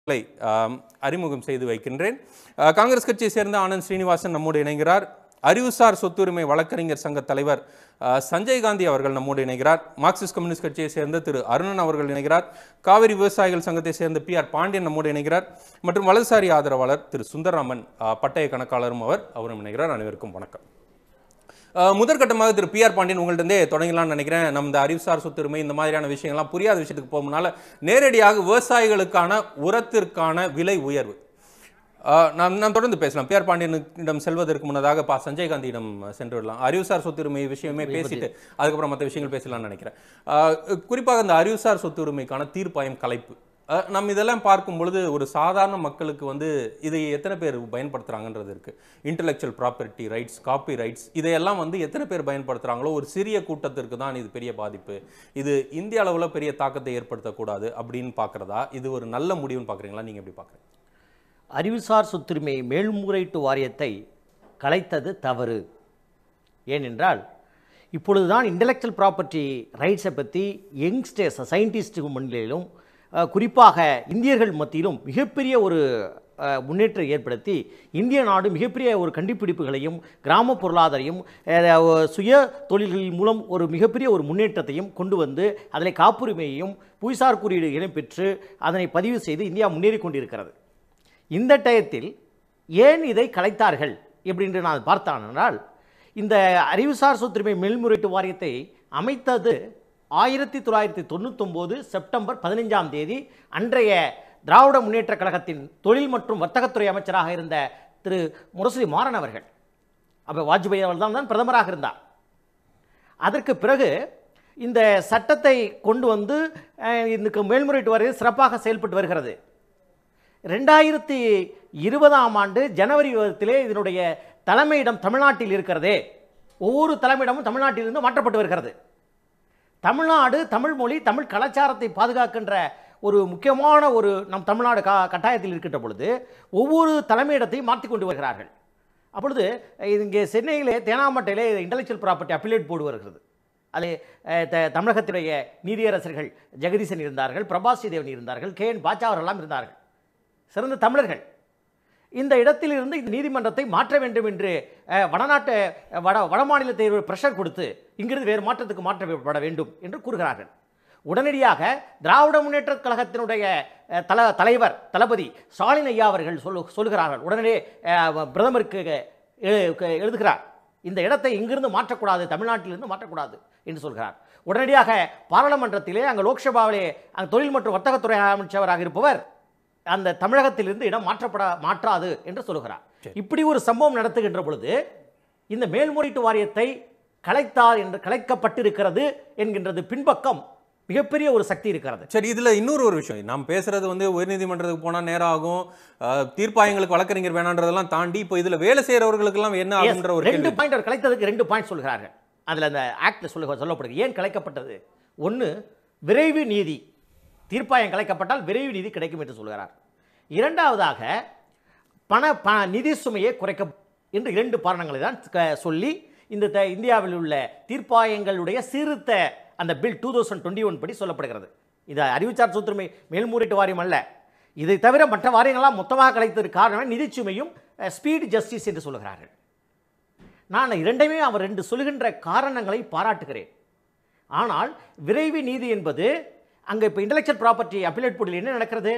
களை, ஆம், அறிமுகம் செய்து வைக்கின்றேன் அஹ், காங்கிரஸ் கட்சியை சேர்ந்த ஆனந்த் ஸ்ரீனிவாசன் நம்மோடு இணைகிறார் அறிவுசார் சொத்துரிமை வழக்கறிஞர் சங்க தலைவர் அஹ், சஞ்சய் காந்தி அவர்கள் நம்மோடு இணைகிறார் மார்க்சிஸ்ட் கம்யூனிஸ்ட் கட்சியை சேர்ந்த திரு அருணன் அவர்கள் இணைகிறார் காவிரி விவசாயிகள் சங்கத்தை சேர்ந்த பி ஆர் பாண்டியன் நம்மோடு இணைகிறார் மற்றும் வலதுசாரி ஆதரவாளர் திரு சுந்தரராமன் அஹ், பட்டய கணக்காளரும் அவர் அவரும் இணைகிறார் அனைவருக்கும் வணக்கம் அஹ் முதற்கட்டமாக திரு பி ஆர் பாண்டியன் உங்கள்கிட்டே தொடங்கலாம்னு நினைக்கிறேன் நம்ம இந்த அறிவுசார் சொத்துரிமை இந்த மாதிரியான விஷயங்கள்லாம் புரியாத விஷயத்துக்கு போகணும்னால நேரடியாக விவசாயிகளுக்கான உரத்திற்கான விலை உயர்வு அஹ் நாம் நாம் தொடர்ந்து பேசலாம் பி ஆர் பாண்டியனிடம் செல்வதற்கு முன்னதாக பா சஞ்சய் காந்தியிடம் சென்று விடலாம் அறிவுசார் சொத்துரிமை விஷயமே பேசிட்டு அதுக்கப்புறம் மற்ற விஷயங்கள் பேசலாம்னு நினைக்கிறேன் அஹ் குறிப்பாக இந்த அறிவுசார் சொத்துரிமைக்கான தீர்ப்பாயம் கலைப்பு அஹ் நம்ம இதெல்லாம் பார்க்கும் பொழுது ஒரு சாதாரண மக்களுக்கு வந்து இதை எத்தனை பேர் பயன்படுத்துறாங்கன்றது இருக்கு intellectual property rights copyrights இதையெல்லாம் வந்து எத்தனை பேர் பயன்படுத்துறாங்களோ ஒரு சிறிய கூட்டத்திற்கு தான் இது பெரிய பாதிப்பு இது இந்திய அளவில் பெரிய தாக்கத்தை ஏற்படுத்தக்கூடாது அப்படின்னு பார்க்கறதா இது ஒரு நல்ல முடிவுன்னு பார்க்குறீங்களா நீங்கள் எப்படி பார்க்குறீங்க அறிவுசார் சொத்துரிமை மேல்முறையீட்டு வாரியத்தை கலைத்தது தவறு ஏனென்றால் இப்பொழுதுதான் இன்டெலெக்சுவல் ப்ராப்பர்ட்டி ரைட்ஸை பற்றி யங்ஸ்டர்ஸ் சயின்டிஸ்ட் முன்னிலையிலும் அஹ், குறிப்பாக இந்தியர்கள் மத்தியிலும் மிகப்பெரிய ஒரு அஹ், முன்னேற்றம் ஏற்படுத்தி இந்திய நாடு மிகப்பெரிய ஒரு கண்டுபிடிப்புகளையும் கிராம பொருளாதாரையும் அஹ், சுய தொழில்கள் மூலம் ஒரு மிகப்பெரிய ஒரு முன்னேற்றத்தையும் கொண்டு வந்து அதில் காப்புரிமையையும் புவிசார் குறியீடு இடம் பெற்று அதனை பதிவு செய்து இந்தியா முன்னேறி கொண்டிருக்கிறது இந்த டயத்தில் ஏன் இதை கலைத்தார்கள் எப்படின்று நான் பார்த்தான் என்றால் இந்த அறிவுசார் சொத்துரிமை மேல்முறையீட்டு வாரியத்தை அமைத்தது ஆயிரத்தி தொள்ளாயிரத்தி தொண்ணூத்தொம்போது செப்டம்பர் பதினைஞ்சாம் தேதி அன்றைய திராவிட முன்னேற்றக் கழகத்தின் தொழில் மற்றும் வர்த்தகத்துறை அமைச்சராக இருந்த திரு முரசொலி மாறன் அவர்கள் அப்போ வாஜ்பாய் அவர்கள் தான் தான் பிரதமராக இருந்தார் அதற்கு பிறகு இந்த சட்டத்தை கொண்டு வந்து அஹ், இதுக்கு மேல்முறையீட்டு வாரியம் சிறப்பாக செயல்பட்டு வருகிறது ரெண்டாயிரத்தி இருபதாம் ஆண்டு ஜனவரி விதத்திலே இதனுடைய தலைமையிடம் தமிழ்நாட்டில் இருக்கிறதே ஒவ்வொரு தலைமையிடமும் தமிழ்நாட்டிலிருந்து மாற்றப்பட்டு வருகிறது தமிழ்நாடு தமிழ் மொழி தமிழ் கலாச்சாரத்தை பாதுகாக்கின்ற ஒரு முக்கியமான ஒரு நம் தமிழ்நாடு கா கட்டாயத்தில் இருக்கின்ற பொழுது ஒவ்வொரு தலைமையிடத்தையும் மாற்றிக் கொண்டு வருகிறார்கள் அப்பொழுது இது இங்கே சென்னையிலே தேனாம்பட்டையிலே இன்டெலெக்சுவல் ப்ராப்பர்ட்டி அப்பிலேட் போர்டு வருகிறது அது அஹ், த- தமிழகத்தினுடைய நீதியரசர்கள் ஜெகதீசன் இருந்தார்கள் பிரபாசி தேவன் இருந்தார்கள் கே என் பாச்சா அவரெல்லாம் இருந்தார்கள் சிறந்த தமிழர்கள் இந்த இடத்திலிருந்து இந்த நீதிமன்றத்தை மாற்ற வேண்டும் என்று அஹ், வடநாட்டு அஹ், வட வடமாநிலத்தை பிரஷர் கொடுத்து இங்கிருந்து வேறு மாற்றத்துக்கு மாற்றப்பட வேண்டும் என்று கூறுகிறார்கள் உடனடியாக திராவிட முன்னேற்றக் கழகத்தினுடைய அஹ், தல தலைவர் தளபதி ஸ்டாலின் ஐயா அவர்கள் சொல்லு சொல்லுகிறார்கள் உடனே அஹ், பிரதமருக்கு எழு- க- எழுதுகிறார் இந்த இடத்தை இங்கிருந்து மாற்றக்கூடாது தமிழ்நாட்டிலிருந்து மாற்றக்கூடாது என்று சொல்கிறார் உடனடியாக பாராளுமன்றத்திலே அங்கே லோக்சபாவிலே அங்கே தொழில் மற்றும் வர்த்தகத்துறை அமைச்சராக இருப்பவர் அந்த தமிழகத்திலிருந்து இடம் மாற்றப்பட மாற்றாது என்று சொல்லுகிறார் இப்படி ஒரு சம்பவம் நடத்துகின்ற பொழுது இந்த மேல்முறையீட்டு வாரியத்தை கலைத்தார் என்று கலைக்கப்பட்டிருக்கிறது என்கின்றது பின்பக்கம் மிகப்பெரிய ஒரு சக்தி இருக்கிறது சரி இதுல இன்னொரு ஒரு விஷயம் நாம் பேசுறது வந்து உயர்நீதிமன்றத்துக்கு போனா நேரம் ஆகும் அஹ், தீர்ப்பாயங்களுக்கு வழக்கறிஞர் வேணான்றதெல்லாம் தாண்டி இப்போ இதுல வேலை செய்யறவர்களுக்கெல்லாம் என்ன Yes, ஆகுன்ற ஒரு ரெண்டு கேள்வி பாயிண்ட் அவர் கலைத்ததுக்கு ரெண்டு பாயிண்ட் சொல்கிறார்கள் அதில் அந்த ஆக்ட்ல சொல்ல சொல்லப்படுது ஏன் கலைக்கப்பட்டது ஒன்று விரைவு நீதி தீர்ப்பாயம் கலைக்கப்பட்டால் விரைவு நீதி கிடைக்கும் என்று சொல்கிறார் இரண்டாவதாக பண பண நிதி சுமையை குறைக்க என்று இரண்டு காரணங்களை தான் க- சொல்லி இந்த த- இந்தியாவில் உள்ள தீர்ப்பாயங்களுடைய சீர்திருத்த அந்த bill two thousand twenty one படி சொல்லப்படுகிறது இது அறிவுச்சார் சொத்துரிமை மேல்முறையீட்டு வாரியம் அல்ல இதை தவிர மற்ற வாரியங்களாம் மொத்தமாக கலைத்ததற்கு காரணம் நிதிச்சுமையும் ஸ்பீட் ஜஸ்டிஸ் என்று சொல்கிறார்கள் நான் இரண்டையுமே அவர் ரெண்டு சொல்லுகின்ற காரணங்களை பாராட்டுகிறேன் ஆனால் விரைவு நீதி என்பது அங்கே இப்போ இன்டெலெக்சுவல் ப்ராப்பர்ட்டி அப்பிலேட் போர்டில் என்ன நடக்கிறது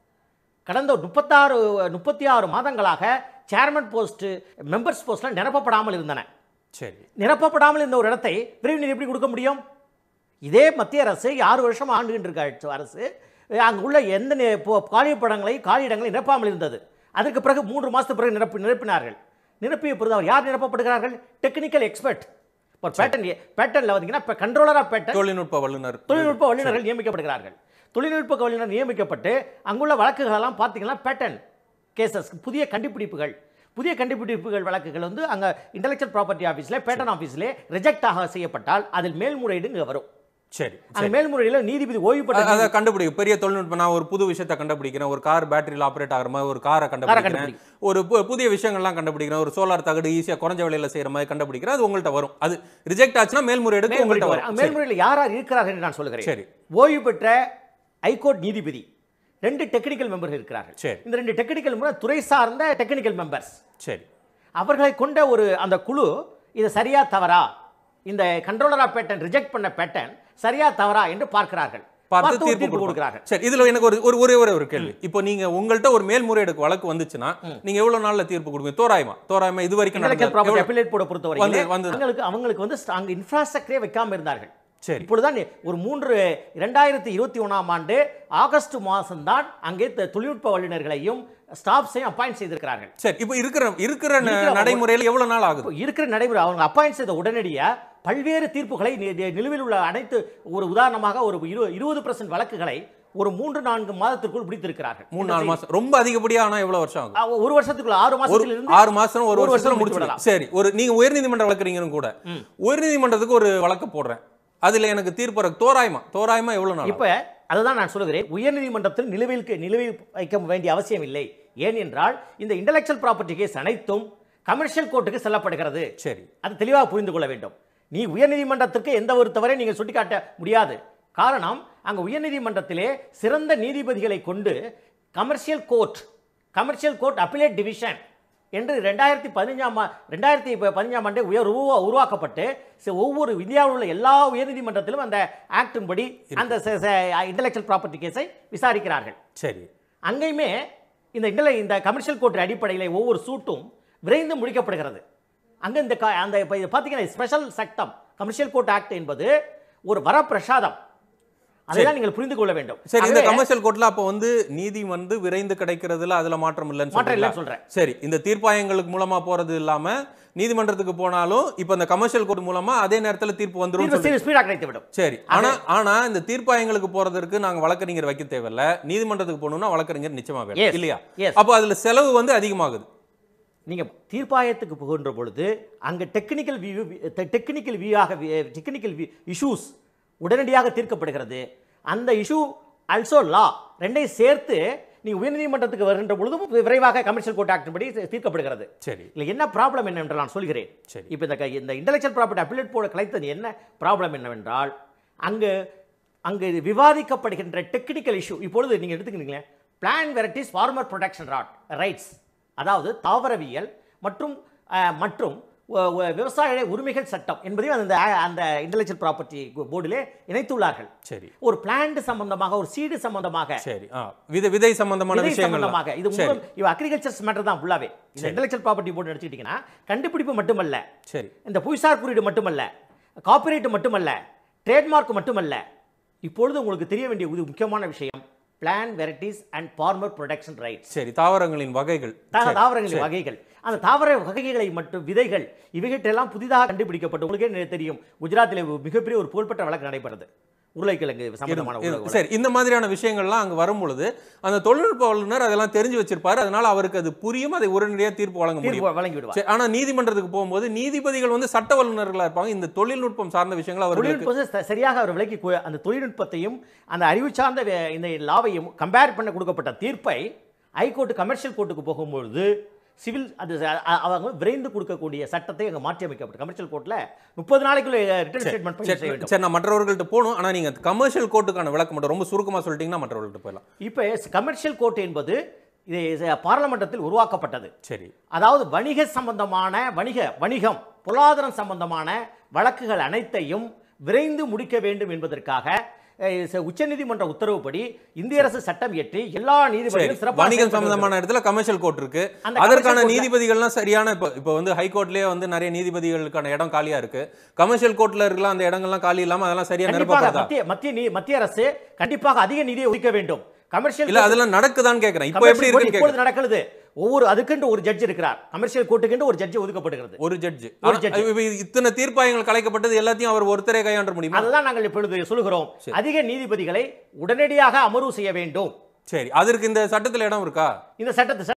கடந்த ஒரு முப்பத்தாறு முப்பத்தி ஆறு மாதங்களாக சேர்மன் போஸ்ட் மெம்பர்ஸ் போஸ்ட்லாம் நிரப்பப்படாமல் இருந்தன சரி நிரப்பப்படாமல் இருந்த ஒரு இடத்தை விரைவு நீதி எப்படி கொடுக்க முடியும் இதே மத்திய அரசு ஆறு வருஷம் ஆண்டுகின்ற இருக்க அரசு அங்கே உள்ள எந்த நி- போ- காலிப்படங்களை காலியிடங்களை நிரப்பாமல் இருந்தது அதற்கு பிறகு மூன்று மாதத்துக்கு பிறகு நிரப்பி நிரப்பினார்கள் நிரப்பிய பிறகு அவர் யார் நிரப்பப்படுகிறார்கள் டெக்னிக்கல் எக்ஸ்பர்ட் இப்போ பேட்டன் பேட்டனில் வந்தீங்கன்னா இப்போ கண்ட்ரோலர் ஆஃப் பேட்டன் தொழில்நுட்ப வல்லுநர் தொழில்நுட்ப வல்லுநர்கள் நியமிக்கப்படுகிறார்கள் தொழில்நுட்ப வல்லுநர் நியமிக்கப்பட்டு அங்குள்ள வழக்குகளெல்லாம் பார்த்தீங்கன்னா பேட்டன் கேசஸ் புதிய கண்டுபிடிப்புகள் புதிய கண்டுபிடிப்புகள் வழக்குகள் வந்து அங்கே இன்டெலெக்சுவல் ப்ராப்பர்ட்டி ஆஃபீஸில் பேட்டன் ஆஃபீஸில் ரிஜெக்ட் ஆக செய்யப்பட்டால் அதில் மேல்முறையீடு இங்கே வரும் சரி அந்த மேல்முறையீடுல நீதிபதி ஓய்வு பெற்ற அதை கண்டுபிடிக்கும் பெரிய தொழில்நுட்பம் நான் ஒரு புது விஷயத்தை கண்டுபிடிக்கிறேன் ஒரு கார் பேட்டரியில் ஆப்ரேட் ஆகிற மாதிரி ஒரு காரை கண்டுபிடிக்கிறேன் ஒரு பு- புதிய விஷயங்கள்லாம் கண்டுபிடிக்கிறேன் ஒரு சோலார் தகடு ஈஸியா குறைஞ்ச விலையில செய்யற மாதிரி கண்டுபிடிக்கிறேன் அது உங்கள்ட்ட வரும் அது ரிஜெக்ட் ஆச்சுன்னா மேல்முறையீடுக்கு உங்கள்ட்ட மேல்முறையீடு வரும் வரும். மேல்முறையீடுல யார் யார் இருக்கிறார்கள் என்று நான் சொல்கிறேன் சரி ஓய்வு பெற்ற ஹைகோர்ட் நீதிபதி ரெண்டு டெக்னிக்கல் மெம்பர்கள் இருக்கிறார்கள் சரி. இந்த ரெண்டு டெக்னிக்கல் மெம்பர் துறை சார்ந்த டெக்னிக்கல் மெம்பர்ஸ் சரி அவர்களை கொண்ட ஒரு அந்த குழு இது சரியா தவறா இந்த கண்ட்ரோலர் ஆஃப் பேட்டன் ரிஜெக்ட் பண்ண பேட்டன் சரியா தவறா என்று பார்க்கிறார்கள் பார்த்து பார்த்து ஒரு தீர்ப்பு தீர்ப்பு கொடுக்கிறார்கள் கொடுக்கிறார்கள் சரி இதுல எனக்கு ஒரு ஒரு ஒரே ஒரே ஒரு கேள்வி இப்போ நீங்க உங்கள்ட்ட ஒரு மேல்முறையீடு வழக்கு வந்துச்சுன்னா நீங்க எவ்வளவு நாள்ல தீர்ப்பு கொடுப்பீங்க தோராயமா தோராயமா இது வரைக்கும் இன்டெலக்சுவல் ப்ராப்பர்ட்டி நடந்தது அப்பீலேட் போர்டை பொறுத்தவரை வந்து- வந்து- அவங்களுக்கு அவங்களுக்கு வந்து அங்க இன்ஃப்ராஸ்ட்ரக்சரே வைக்காம இருந்தார்கள் சரி இப்பொழுதுதான் ஒரு மூன்று இரண்டாயிரத்தி இருபத்தி ஒன்றாம் ஆண்டு ஆகஸ்ட் மாதம்தான் அங்கே த- தொழில்நுட்ப வல்லுநர்களையும் ஸ்டாஃப்ஸையும் அப்பாயிண்ட் செய்திருக்கிறார்கள் சரி இப்போ இருக்கிற இருக்கிற ந- இருக்கிற- நடைமுறையில எவ்வளவு நாள் ஆகுது இப்போ இருக்கிற நடைமுறை அவங்க அப்பாயிண்ட் செய்த உடனடியா பல்வேறு தீர்ப்புகளை நி- நி- நிலுவையில் உள்ள அனைத்து ஒரு உதாரணமாக ஒரு இரு இருபது பர்சன்ட் வழக்குகளை ஒரு மூன்று நான்கு மாதத்திற்குள் முடித்திருக்கிறார்கள் மூணு நாலு மாசம் ரொம்ப அதிகப்படியா ஆனா எவ்வளவு வருஷம் ஆகும் அஹ் ஒரு வருஷத்துக்குள்ள ஆறு ஒரு மாசத்துல இருந்து ஆறு மாசம் ஒரு ஒரு வருஷத்துல வருஷம் முடிச்சு முடிச்சு சரி ஒரு நீங்க உயர்நீதிமன்றம் வழக்குறீங்கன்னு கூட உயர்நீதிமன்றத்துக்கு ஒரு வழக்கு போடுறேன் அதுல எனக்கு தீர்ப்பு வர- தோராயமா தோராயமா எவ்வளவு நாள் இப்ப அதுதான் நான் சொல்லுகிறேன் உயர்நீதிமன்றத்தில் நிலுவையில் நிலுவையில் வைக்க வேண்டிய அவசியம் இல்லை ஏனென்றால் இந்த இன்டெலெக்சுவல் ப்ராப்பர்ட்டி கேஸ் அனைத்தும் கமர்ஷியல் கோர்ட்டுக்கு செல்லப்படுகிறது ஆகும்? சரி அது தெளிவாக புரிந்து கொள்ள வேண்டும் நீ உயர்நீதிமன்றத்திற்கு எந்த ஒரு தவறையும் நீங்கள் சுட்டிக்காட்ட முடியாது காரணம் அங்கே உயர்நீதிமன்றத்திலே சிறந்த நீதிபதிகளை கொண்டு commercial court commercial court appellate division என்று ரெண்டாயிரத்தி பதினஞ்சாம் ஆ- ரெண்டாயிரத்தி ப- பதினஞ்சாம் ஆண்டு உயர் உருவா உருவாக்கப்பட்டு சி- ஒவ்வொரு இந்தியாவில் உள்ள எல்லா உயர்நீதிமன்றத்திலும் அந்த ஆக்டின் படி அந்த இன்டெலெக்சுவல் ப்ராப்பர்ட்டி கேஸை விசாரிக்கிறார்கள் சரி அங்கேயுமே இந்த இண்டலை இந்த கமர்ஷியல் கோர்ட் அடிப்படையில் ஒவ்வொரு சூட்டும் விரைந்து முடிக்கப்படுகிறது அங்கே இந்த க- அந்த இப்போ இது பார்த்தீங்கன்னா ஸ்பெஷல் சட்டம் கமர்ஷியல் கோர்ட் ஆக்ட் என்பது ஒரு வரப்பிரசாதம் அதைதான் நீங்கள் புரிந்து கொள்ள வேண்டும் சரி இந்த ஆகவே கமர்ஷியல் கோர்ட்ல அப்ப வந்து நீதி வந்து விரைந்து கிடைக்கிறதுல அதுல மாற்றம் இல்லைன்னு மாற்றம் இல்லைன்னு சொல்றீங்களா? சொல்றேன். சரி இந்த தீர்ப்பாயங்களுக்கு மூலமா போறது இல்லாம நீதிமன்றத்துக்கு போனாலும் இப்ப இந்த கமர்ஷியல் கோர்ட் மூலமா அதே நேரத்துல தீர்ப்பு வந்துரும் தீர்வு சீ- ஸ்பீடாக கிடைத்து விடும் சரி ஆனா ஆனா இந்த தீர்ப்பாயங்களுக்கு போறதற்கு நாங்க வழக்கறிஞர் வைக்க தேவையில்ல நீதிமன்றத்துக்கு போகணும்னா வழக்கறிஞர் நிச்சயமா Yes. வேணும் இல்லையா Yes. அப்போ அதுல செலவு வந்து அதிகமாகுது நீங்க தீர்ப்பாயத்துக்கு போகின்ற பொழுது அங்க டெக்னிக்கல் வியூ டெக்னிக்கல் வியூவாக டெக்னிக்கல் இஷ்யூஸ் உடனடியாக தீர்க்கப்படுகிறது அந்த இஷ்யூ ஆல்சோ லா ரெண்டையும் சேர்த்து நீங்க உயர்நீதிமன்றத்துக்கு வருகின்ற பொழுதும் விரைவாக கமர்ஷியல் கோர்ட் ஆக்ட் படி தீர்க்கப்படுகிறது சரி இல்லை என்ன ப்ராப்ளம் என்னவென்று நான் சொல்கிறேன் சரி. இப்போ இந்த க- இந்த இன்டெலெக்சுவல் ப்ராப்பர்ட்டி அப்பிலேட் போர்டு கலைத்தது என்ன ப்ராப்ளம் என்னவென்றால் அங்கு அங்கு விவாதிக்கப்படுகின்ற டெக்னிக்கல் இஷ்யூ இப்பொழுது நீங்கள் எடுத்துக்கிறீங்களேன் பிளான் வெரைட்டிஸ் ஃபார்மர் ப்ரொடக்ஷன் ராட் ரைட்ஸ் அதாவது தாவரவியல் மற்றும் அஹ், மற்றும் ஒ- ஒ- விவசாய உரிமைகள் சட்டம் என்பதையும் அந்த அந்த இன்டெலெக்சுவல் ப்ராப்பர்ட்டி போர்டிலே இணைத்துள்ளார்கள் சரி ஒரு பிளான்ட் சம்பந்தமாக ஒரு சீடு சம்பந்தமாக சரி ஆ விதை விதை சம்பந்தமான விதை விஷயங்கள் சம்பந்தமாக இது சரி முதல் இவ அக்ரிகல்ச்சர் மேட்டர் தான் ஃபுல்லாவே இந்த இன்டெலெக்சுவல் ப்ராப்பர்ட்டி போர்டு எடுத்துக்கிட்டீங்கன்னா கண்டுபிடிப்பு மட்டுமல்ல சரி இந்த புவிசார் குறியீடு மட்டுமல்ல காப்பிரைட் மட்டுமல்ல ட்ரேட்மார்க் மட்டுமல்ல இப்பொழுது உங்களுக்கு தெரிய வேண்டிய ஒரு முக்கியமான விஷயம் plant varieties and farmer protection rights சரி தாவரங்களின் வகைகள் சரி, தாவரங்களின் வகைகள் அந்த தாவர வகைகளை மற்றும் விதைகள் இவைகிட்டெல்லாம் புதிதாக கண்டுபிடிக்கப்பட்டு உங்களுக்கே நெ- தெரியும் குஜராத்தில் மிகப்பெரிய ஒரு புகழ்பெற்ற வழக்கு நடைபெறுது உருளைக்கிழங்கு சம்பந்தமான இரு- உணவு சரி இந்த மாதிரியான விஷயங்கள்லாம் அங்க வரும்பொழுது அந்த தொழில்நுட்ப வல்லுநர் அதெல்லாம் தெரிஞ்சு வச்சிருப்பாரு அதனால அவருக்கு அது புரியும் அதை உடனடியாக தீர்ப்பு வழங்க முடியும் தீர்ப்பு வழங்கி விடுவார் சரி, ஆனா நீதிமன்றத்துக்கு போகும்போது நீதிபதிகள் வந்து சட்ட வல்லுநர்களா இருப்பாங்க இந்த தொழில்நுட்பம் சார்ந்த விஷயங்கள் அவர்களுக்கு தொழில்நுட்பத்தை ச- சரியாக அவர் விளக்கி கு- அந்த தொழில்நுட்பத்தையும் அந்த அறிவு சார்ந்த வே- இந்த லாவையும் கம்பேர் பண்ண கொடுக்கப்பட்ட தீர்ப்பை ஹைகோர்ட் கமர்ஷியல் கோர்ட்டுக்கு போகும்பொழுது சிவில் அது அ- அ- அவங்க விரைந்து கொடுக்கக்கூடிய சட்டத்தை அங்கே மாற்றி அமைக்கப்பட்டு கமர்ஷியல் கோர்ட்டில் முப்பது நாளைக்குள்ள ரிட்டர்ன் ஸ்டேட்மெண்ட் பண்ணி செய்ய சரி வேண்டும் சரி நான் மற்றவர்கள்ட்ட போகணும் ஆனா நீங்க கமர்ஷியல் கோர்ட்டுக்கான விளக்கம் மட்டும் ரொம்ப சுருக்கமா சொல்லிட்டீங்கன்னா மற்றவர்கள்ட்ட போயிடலாம் இப்போ கமர்ஷியல் கோர்ட் என்பது இது பாராளுமன்றத்தில் உருவாக்கப்பட்டது சரி அதாவது வணிக சம்பந்தமான வணிக வணிகம் பொருளாதாரம் சம்பந்தமான வழக்குகள் அனைத்தையும் விரைந்து முடிக்க வேண்டும் என்பதற்காக அஹ், ச- உச்சநீதிமன்ற உத்தரவுப்படி இந்திய அரசு சட்டம் இயற்றி எல்லா சரி நீதிபதிகளும் சிறப்பாக வணிகம் செயல்பட்டு சம்பந்தமான இடத்துல கமர்ஷியல் கோர்ட் இருக்கு அந்த அதற்கான commercial court ல- நீதிபதிகள்லாம் சரியான இப்போ இப்போ வந்து ஹைகோர்ட்லயே வந்து நிறைய நீதிபதிகளுக்கான இடம் காலியா இருக்கு கமர்ஷியல் கோர்ட்ல இருக்கலாம் அந்த இடங்கள்லாம் காலி இல்லாம அதெல்லாம் சரியா கண்டிப்பாக நிரப்பப்படுதா மத்திய மத்திய நீ- மத்திய அரசு கண்டிப்பாக அதிக நிதியை ஒதுக்க வேண்டும் கமர்ஷியல் இல்ல அதெல்லாம் நடக்குதான்னு கேக்குறேன் இப்போ எப்படி commercial court இருக்குன்னு கேக்குறேன் இப்பொழுது நடக்கிறது ஒவ்வொரு அதுக்கென்று ஒரு ஜட்ஜ் இருக்கிறார் கமர்ஷியல் கோர்ட்டுக்கென்று ஒரு ஜட்ஜ் ஒதுக்கப்படுகிறது ஒரு ஜட்ஜ் ஒரு judge. இத்தனை தீர்ப்பாயங்கள் கலைக்கப்பட்டது எல்லாத்தையும் அவர் ஒருத்தரே கையாண்ட முடியுமா அதுதான் நாங்கள் இப்பொழுது சொல்கிறோம் அதிக நீதிபதிகளை உடனடியாக அமர்வு செய்ய வேண்டும் சரி அதற்கு இந்த சட்டத்துல இடம் இருக்கா இந்த சட்டத்தை